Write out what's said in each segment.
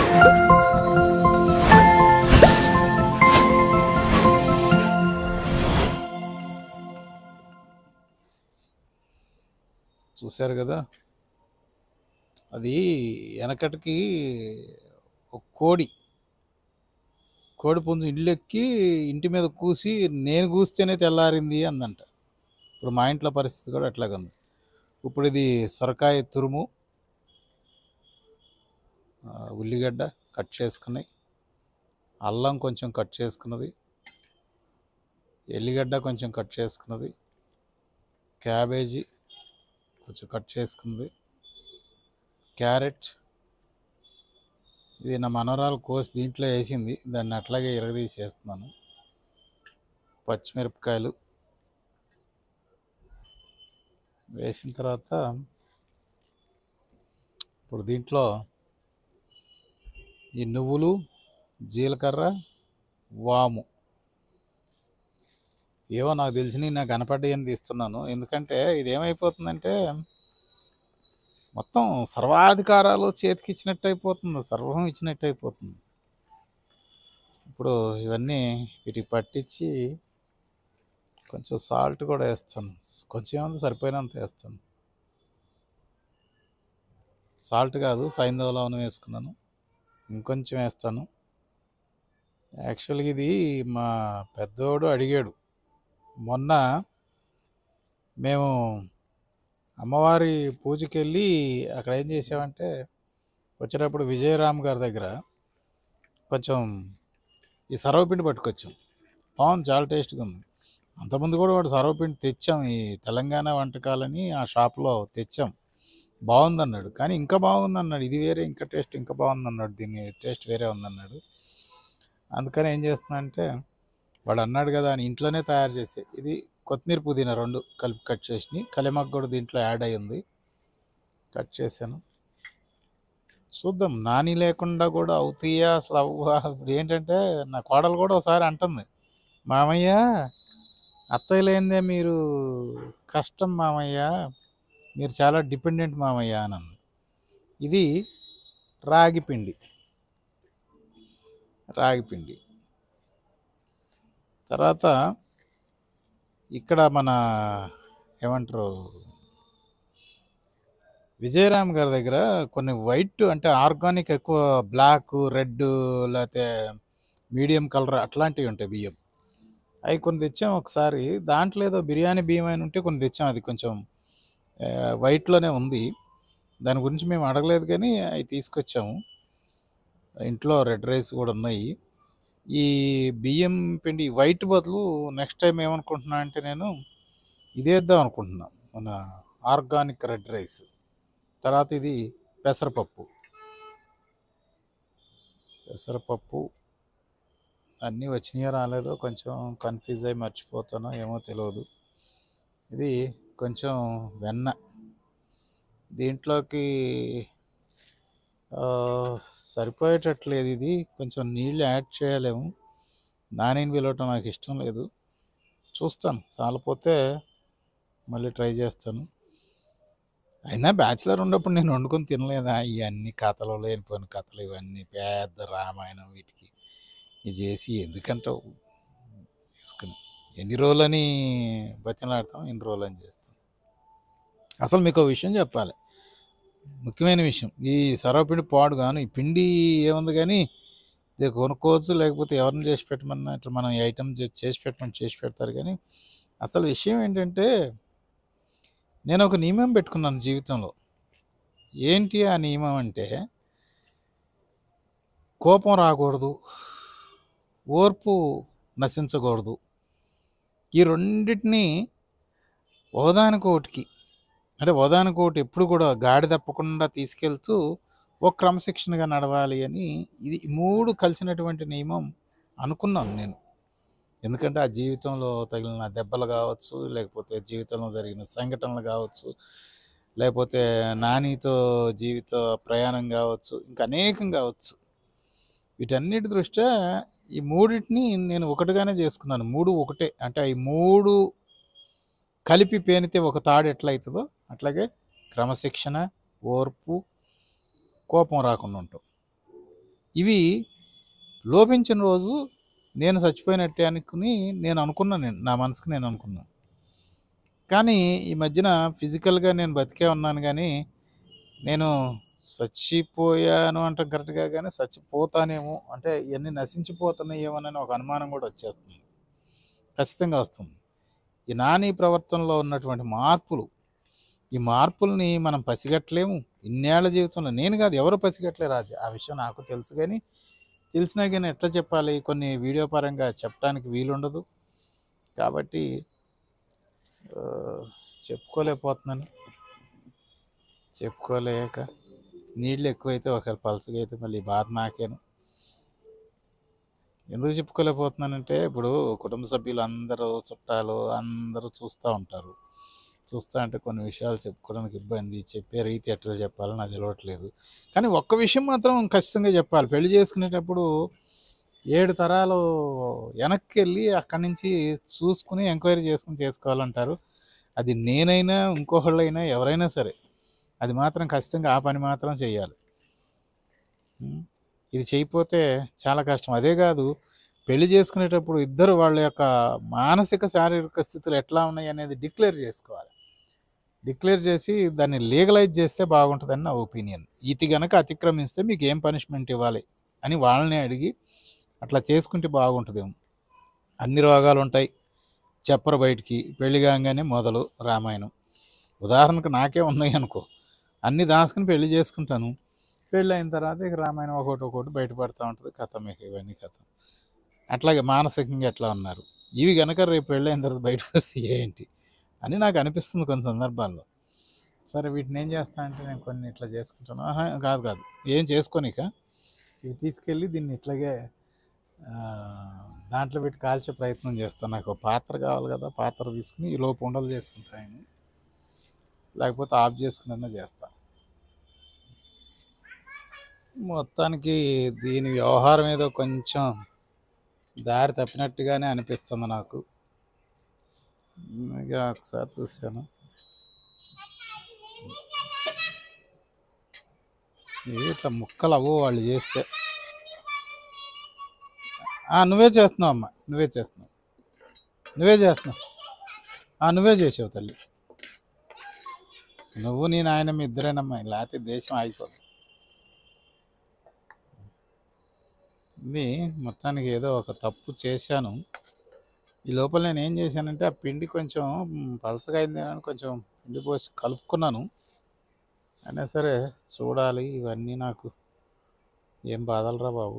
చూశారు కదా అది వెనకటికి ఒక కోడి కోడి పుంజు ఇల్లు ఎక్కి ఇంటి మీద కూసి నేను కూస్తేనే తెల్లారింది అందంట ఇప్పుడు మా ఇంట్లో పరిస్థితి కూడా అట్లాగే ఉంది ఇప్పుడు ఇది సొరకాయ తురుము ఆ, ఉల్లిగడ్డ కట్ చేసుకున్నాయి అల్లం కొంచెం కట్ చేసుకున్నది ఎల్లిగడ్డ కొంచెం కట్ చేసుకున్నది క్యాబేజీ కొంచెం కట్ చేసుకున్నది క్యారెట్ ఇది నా మనవరాలు కోసి దీంట్లో వేసింది దాన్ని అట్లాగే ఇరగదీసి వేస్తున్నాను పచ్చిమిరపకాయలు వేసిన తర్వాత ఇప్పుడు దీంట్లో ఈ నువ్వులు జీలకర్ర వాము ఏవో నాకు తెలిసినవి నాకు కనపడ్డాయని తీస్తున్నాను ఎందుకంటే ఇది ఏమైపోతుందంటే మొత్తం సర్వాధికారాలు చేతికి ఇచ్చినట్టు అయిపోతుంది సర్వం ఇచ్చినట్టు అయిపోతుంది ఇప్పుడు ఇవన్నీ వీటికి పట్టించి కొంచెం సాల్ట్ కూడా వేస్తాను కొంచెం ఏమంది సరిపోయినంత వేస్తాను సాల్ట్ కాదు సైంధవ లవణం వేసుకున్నాను ఇంకొంచెం వేస్తాను యాక్చువల్గా ఇది మా పెద్దోడు అడిగాడు మొన్న మేము అమ్మవారి పూజకి వెళ్ళి అక్కడ ఏం చేసామంటే వచ్చేటప్పుడు విజయరామ్ గారి దగ్గర కొంచెం ఈ సర్వపిండి పట్టుకొచ్చాం బాగుంది చాలా టేస్ట్గా ఉంది అంతకుముందు కూడా వాడు సర్వపిండి తెచ్చాం ఈ తెలంగాణ వంటకాలని ఆ షాప్లో తెచ్చాం బాగుంది అన్నాడు కానీ ఇంకా బాగుంది అన్నాడు ఇది వేరే ఇంకా టేస్ట్ ఇంకా బాగుంది అన్నాడు దీని టేస్ట్ వేరే ఉందన్నాడు అందుకని ఏం చేస్తున్నా అంటే వాడు అన్నాడు కదా అని ఇంట్లోనే తయారు చేసి ఇది కొత్తిమీర పుదీనా రెండు కలిపి కట్ చేసి కలిమాకు కూడా దీంట్లో యాడ్ అయ్యింది కట్ చేశాను చూద్దాం నాని లేకుండా కూడా అవుతాయా అసలు అవ్వా ఇప్పుడు ఏంటంటే నా కోడలు కూడా ఒకసారి అంటుంది మామయ్య అత్తయ్య లేనిదే మీరు కష్టం మామయ్య మీరు చాలా డిపెండెంట్ మామయ్య అని అంది ఇది రాగి పిండి రాగి పిండి తర్వాత ఇక్కడ మన ఏమంటారు విజయరామ్ గారి దగ్గర కొన్ని వైట్ అంటే ఆర్గానిక్ ఎక్కువ బ్లాక్ రెడ్ లేకపోతే మీడియం కలర్ అట్లాంటివి ఉంటాయి బియ్యం అవి కొన్ని తెచ్చాం ఒకసారి దాంట్లో ఏదో బిర్యానీ బియ్యం అని ఉంటే కొన్ని తెచ్చాం అది కొంచెం ఆ, వైట్లోనే ఉంది దాని గురించి మేము అడగలేదు కానీ అవి తీసుకొచ్చాము ఇంట్లో రెడ్ రైస్ కూడా ఉన్నాయి ఈ బియ్యం పిండి వైట్ బదులు నెక్స్ట్ టైం ఏమనుకుంటున్నా అంటే నేను ఇదేద్దాం అనుకుంటున్నా మన ఆర్గానిక్ రెడ్ రైస్ తర్వాత ఇది పెసరపప్పు పెసరపప్పు అన్నీ వచ్చినాయో రాలేదో కొంచెం కన్ఫ్యూజ్ అయి మర్చిపోతానో ఏమో తెలియదు ఇది కొంచెం వెన్న దీంట్లోకి ఆ, సరిపోయేటట్లేదు ఇది కొంచెం నీళ్ళు యాడ్ చేయలేము నానిని పిలవటం నాకు ఇష్టం లేదు చూస్తాను చాలపోతే మళ్ళీ ట్రై చేస్తాను అయినా బ్యాచిలర్ ఉన్నప్పుడు నేను వండుకొని తినలేదా ఇవన్నీ కథలు లేనిపోయిన కథలు ఇవన్నీ పెద్ద రామాయణం వీటికి ఇది చేసి ఎందుకంటావు తీసుకుని ఎన్ని రోజులని బతిలాడతాం ఎన్ని రోజులని చేస్తాం అసలు మీకు ఒక విషయం చెప్పాలి ముఖ్యమైన విషయం ఈ సర్వపిండి పాడు గాను ఈ పిండి ఏముంది కానీ ఇది కొనుక్కోవచ్చు లేకపోతే ఎవరిని చేసి పెట్టమన్నా ఇట్లా మనం ఈ ఐటమ్ చేసి పెట్టమని చేసి పెడతారు కానీ అసలు విషయం ఏంటంటే నేను ఒక నియమం పెట్టుకున్నాను జీవితంలో ఏంటి ఆ నియమం అంటే కోపం రాకూడదు ఓర్పు నశించకూడదు ఈ రెండింటిని ఒకదానికొకటికి అంటే ఒకదానికొకటి ఎప్పుడు కూడా గాడి తప్పకుండా తీసుకెళ్తూ ఒక క్రమశిక్షణగా నడవాలి అని ఇది ఈ మూడు కలిసినటువంటి నియమం అనుకున్నాను నేను ఎందుకంటే ఆ జీవితంలో తగిలిన దెబ్బలు కావచ్చు లేకపోతే జీవితంలో జరిగిన సంఘటనలు కావచ్చు లేకపోతే నానితో జీవిత ప్రయాణం కావచ్చు ఇంకా అనేకం కావచ్చు వీటన్నిటి దృష్ట్యా ఈ మూడింటిని నేను ఒకటిగానే చేసుకున్నాను మూడు ఒకటే అంటే ఈ మూడు కలిపి పేనితే ఒక తాడు ఎట్లా అవుతుందో అట్లాగే క్రమశిక్షణ ఓర్పు కోపం రాకుండా ఉంటాం ఇవి లోపించిన రోజు నేను చచ్చిపోయినట్టే అనుకుని నేను అనుకున్నాను నేను నా మనసుకు నేను అనుకున్నాను కానీ ఈ మధ్యన ఫిజికల్గా నేను బతికే ఉన్నాను కానీ నేను చచ్చిపోయాను అంటే కరెక్ట్గా కానీ చచ్చిపోతానేమో అంటే ఇవన్నీ నశించిపోతున్నాయేమోనని ఒక అనుమానం కూడా వచ్చేస్తుంది ఖచ్చితంగా వస్తుంది ఈ నాని ప్రవర్తనలో ఉన్నటువంటి మార్పులు ఈ మార్పుల్ని మనం పసిగట్టలేము ఇన్నేళ్ల జీవితంలో నేను కాదు ఎవరు పసిగట్టలేరు రాజు ఆ విషయం నాకు తెలుసు కానీ తెలిసినా కానీ ఎట్లా చెప్పాలి కొన్ని వీడియో పరంగా చెప్పడానికి వీలుండదు కాబట్టి ఆ, చెప్పుకోలేకపోతున్నాను చెప్పుకోలేక నీళ్ళు ఎక్కువైతే ఒకవేళ పలుసగా అయితే మళ్ళీ బాధ నాకేను ఎందుకు చెప్పుకోలేకపోతున్నానంటే ఇప్పుడు కుటుంబ సభ్యులు అందరూ చుట్టాలు అందరూ చూస్తూ ఉంటారు చూస్తా అంటే కొన్ని విషయాలు చెప్పుకోవడానికి ఇబ్బంది చెప్పే రీతి ఎట్లా చెప్పాలని నాకు తెలియట్లేదు కానీ ఒక్క విషయం మాత్రం ఖచ్చితంగా చెప్పాలి పెళ్లి చేసుకునేటప్పుడు ఏడు తరాలు వెనక్కి వెళ్ళి అక్కడి నుంచి చూసుకుని ఎంక్వైరీ చేసుకుని చేసుకోవాలంటారు అది నేనైనా ఇంకొకళ్ళైనా ఎవరైనా సరే అది మాత్రం ఖచ్చితంగా ఆ పని మాత్రం చేయాలి ఉం? ఇది చేయకపోతే చాలా కష్టం అదే కాదు పెళ్లి చేసుకునేటప్పుడు ఇద్దరు వాళ్ళ యొక్క మానసిక శారీరక స్థితులు ఎట్లా ఉన్నాయి అనేది డిక్లేర్ చేసుకోవాలి డిక్లేర్ చేసి దాన్ని లీగలైజ్ చేస్తే బాగుంటుందని నా ఒపీనియన్ ఇది గనక అతిక్రమిస్తే మీకు ఏం పనిష్మెంట్ ఇవ్వాలి అని వాళ్ళని అడిగి అట్లా చేసుకుంటే బాగుంటుందేమో అన్ని రోగాలు ఉంటాయి చెప్పరు బయటికి పెళ్లి కాగానే మొదలు రామాయణం ఉదాహరణకు నాకే ఉన్నాయి అనుకో అన్ని దాచుకుని పెళ్లి చేసుకుంటాను పెళ్ళి అయిన తర్వాత ఇక రామాయణం ఒకటి ఒకటి బయటపడుతూ ఉంటుంది కథ మీకు ఇవన్నీ కథ అట్లాగే మానసికంగా ఎట్లా ఉన్నారు ఇవి కనుక రేపు పెళ్ళి అయిన తర్వాత బయటకు వస్తే ఏంటి అని నాకు అనిపిస్తుంది కొన్ని సందర్భాల్లో సరే వీటిని ఏం చేస్తా అంటే నేను కొన్ని ఇట్లా చేసుకుంటాను ఆహా, కాదు కాదు ఏం చేసుకోనిక ఇవి తీసుకెళ్ళి దీన్ని ఇట్లాగే ఆ, దాంట్లో పెట్టి కాల్చే ప్రయత్నం చేస్తాను నాకు ఒక పాత్ర కావాలి కదా పాత్ర తీసుకుని ఈ లోపు ఉండలు చేసుకుంటాను లేకపోతే ఆఫ్ చేసుకున్నా చేస్తా మొత్తానికి దీని వ్యవహారం ఏదో కొంచెం దారి తప్పినట్టుగానే అనిపిస్తుంది నాకు ఇక ఒకసారి చూశాను ఇవి ఇట్లా ముక్కలు అవ్వు వాళ్ళు చేస్తే ఆ, నువ్వే చేస్తున్నావు అమ్మ నువ్వే చేస్తున్నావు నువ్వే చేస్తున్నావు ఆ, నువ్వే చేసావు తల్లి నువ్వు నేను ఆయన మీ ఇద్దరేనమ్మా లేకపోతే దేశం ఆగిపోతుంది ఇది మొత్తానికి ఏదో ఒక తప్పు చేశాను ఈ లోపల నేను ఏం చేశానంటే ఆ పిండి కొంచెం మ్, పలసగా అయింది అని కొంచెం పిండి పోసి కలుపుకున్నాను అయినా సరే చూడాలి ఇవన్నీ నాకు ఏం బాధలరా బాబు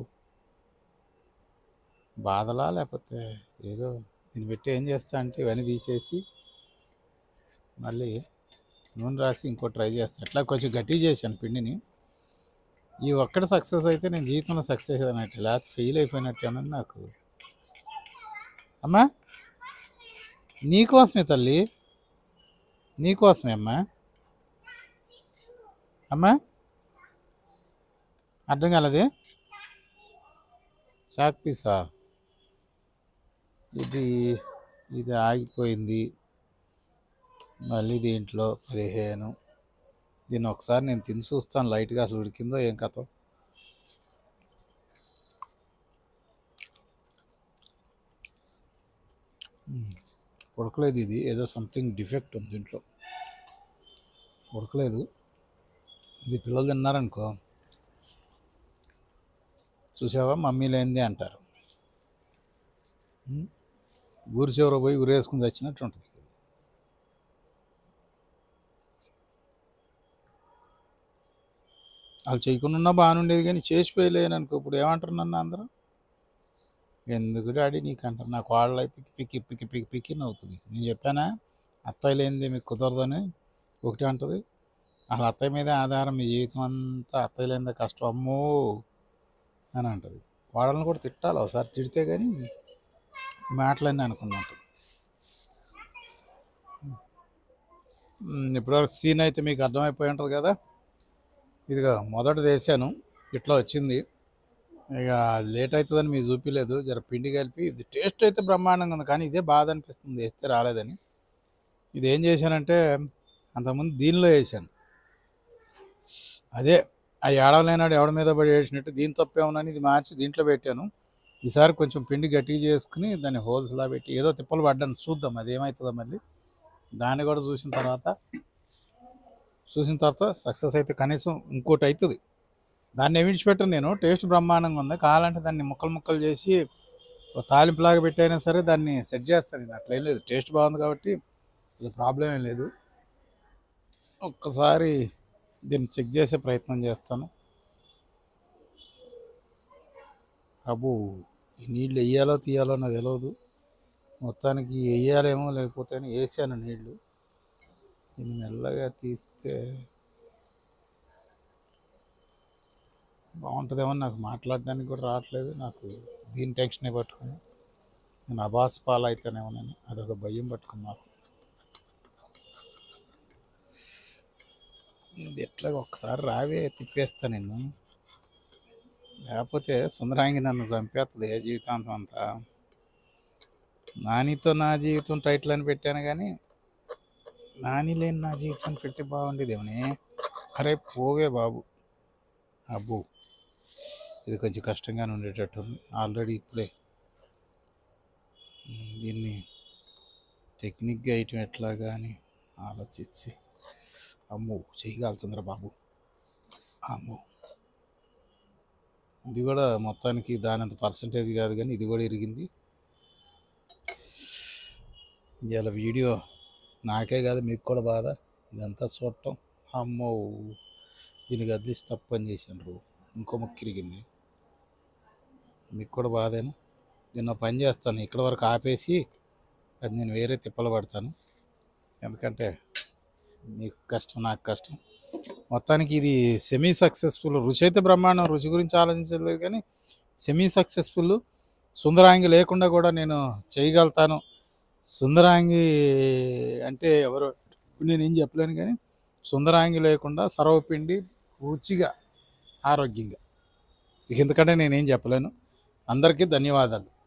బాధలా లేకపోతే ఏదో దీన్ని పెట్టి ఏం చేస్తా అంటే ఇవన్నీ తీసేసి మళ్ళీ నూనె రాసి ఇంకో ట్రై చేస్తాను అట్లా కొంచెం గట్టి చేశాను పిండిని ఈ ఒక్కటి సక్సెస్ అయితే నేను జీవితంలో సక్సెస్ అయినట్టు లేకపోతే ఫెయిల్ అయిపోయినట్టేనని నాకు అమ్మా నీకోసమే తల్లి నీకోసమే అమ్మా అమ్మా అర్థం కాలేదే చాక్ పీసా ఇది ఇది ఆగిపోయింది మళ్ళీ దీంట్లో పదిహేను దీన్ని ఒకసారి నేను తిని చూస్తాను లైట్గా అసలు ఉడికిందో ఏం కథ మ్మ్. ఉడకలేదు ఇది ఏదో సంథింగ్ డిఫెక్ట్ ఉంది దీంట్లో ఉడకలేదు ఇది పిల్లలు తిన్నారనుకో చూసావా మమ్మీ లేనిదే అంటారు మ్మ్. ఊరి చివర పోయి ఊరేసుకుని తెచ్చినట్టు ఉంటుంది వాళ్ళు చేయకుండా బాగానే ఉండేది కానీ చేసిపోయలేను అనుకో ఇప్పుడు ఏమంటారు నన్ను అందరూ ఎందుకు డాడీ నీకు అంటారు నా కోడలు అయితే పిక్కి పిక్కి పిక్కి పిక్కి నవ్వుతుంది నేను చెప్పానా అత్తయ్య లేనిది మీకు కుదరదని ఒకటి అంటుంది అసలు అత్తయ్య మీదే ఆధారం మీ జీవితం అంతా అత్తయ్య లేనిదే కష్టం అమ్మో అని అంటుంది కోడలను కూడా తిట్టాలి ఒకసారి తిడితే కానీ ఈ మాటలన్నీ అనుకున్నట్టు ఇప్పటివరకు సీన్ అయితే మీకు అర్థమైపోయి ఉంటుంది కదా ఇదిగా మొదట వేసాను ఇట్లా వచ్చింది ఇక లేట్ అవుతుందని మీకు చూపించలేదు జర పిండి కలిపి ఇది టేస్ట్ అయితే బ్రహ్మాండంగా ఉంది కానీ ఇదే బాధ అనిపిస్తుంది వేస్తే రాలేదని ఇది ఏం చేశానంటే అంతకుముందు దీనిలో వేసాను అదే ఆ ఏడవలేనాడు ఎవడి మీద పడి ఏడ్చినట్టు దీని తప్పేమోనని ఇది మార్చి దీంట్లో పెట్టాను ఈసారి కొంచెం పిండి గట్టిగా చేసుకుని దాన్ని హోల్స్లా పెట్టి ఏదో తిప్పలు పడ్డాను చూద్దాం అది ఏమవుతుందో మళ్ళీ దాన్ని కూడా చూసిన తర్వాత చూసిన తర్వాత సక్సెస్ అయితే కనీసం ఇంకోటి అవుతుంది దాన్ని విడిచిపెట్టను నేను టేస్ట్ బ్రహ్మాండంగా ఉంది కావాలంటే దాన్ని ముక్కలు ముక్కలు చేసి ఒక తాలింపులాగా పెట్టైనా సరే దాన్ని సెట్ చేస్తాను నేను అట్లేం లేదు టేస్ట్ బాగుంది కాబట్టి ఇది ప్రాబ్లం ఏం లేదు ఒక్కసారి దీన్ని చెక్ చేసే ప్రయత్నం చేస్తాను అబ్బో ఈ నీళ్ళు వేయాలో తీయాలో నాకు తెలియదు మొత్తానికి వేయాలేమో లేకపోతే అని వేసాను నీళ్ళు దీన్ని మెల్లగా తీస్తే బాగుంటుందేమో నాకు మాట్లాడడానికి కూడా రావట్లేదు నాకు దీని టెన్షనే పట్టుకుని నేను అబాస్ పాలు అయితేనేమోనని అదొక భయం పట్టుకుని నాకు ఇది ఎట్లా ఒక్కసారి రావే తిప్పేస్తా నిన్ను లేకపోతే సుందరాంగి నన్ను చంపేస్తుంది ఏ జీవితాంతం అంతా నానితో నా జీవితం టైటిల్ అని పెట్టాను కానీ నాని లేని నా జీవితం పెడితే బాగుండేదేమని అరే పోవే బాబు అబ్బో ఇది కొంచెం కష్టంగానే ఉండేటట్టు ఉంది ఆల్రెడీ ఇప్పుడే ఉమ్, దీన్ని టెక్నిక్గా వేయటం ఎట్లాగా అని ఆలోచించి అమ్మో చేయగలుగుతుందిరా బాబు అమ్మో ఇది కూడా మొత్తానికి దానంత పర్సంటేజ్ కాదు కానీ ఇది కూడా ఇరిగింది ఇలా వీడియో నాకే కాదు మీకు కూడా బాధ ఇదంతా చూడటం అమ్మో దీనికి అదిలిసి తప్పు పని చేశాను ఇంకో ముక్కు ఇరిగింది మీకు కూడా బాధేను నేను ఒక పని చేస్తాను ఇక్కడ వరకు ఆపేసి అది నేను వేరే తిప్పలు పడతాను ఎందుకంటే మీకు కష్టం నాకు కష్టం మొత్తానికి ఇది సెమీ సక్సెస్ఫుల్ రుచి అయితే బ్రహ్మాండం రుచి గురించి ఆలోచించలేదు కానీ సెమీ సక్సెస్ఫుల్ సుందరాంగి లేకుండా కూడా నేను చేయగలుగుతాను సుందరాంగి అంటే ఎవరు నేనేం చెప్పలేను కానీ సుందరాంగి లేకుండా సర్వపిండి రుచిగా ఆరోగ్యంగా ఇక ఎందుకంటే నేనేం చెప్పలేను అందరికీ ధన్యవాదాలు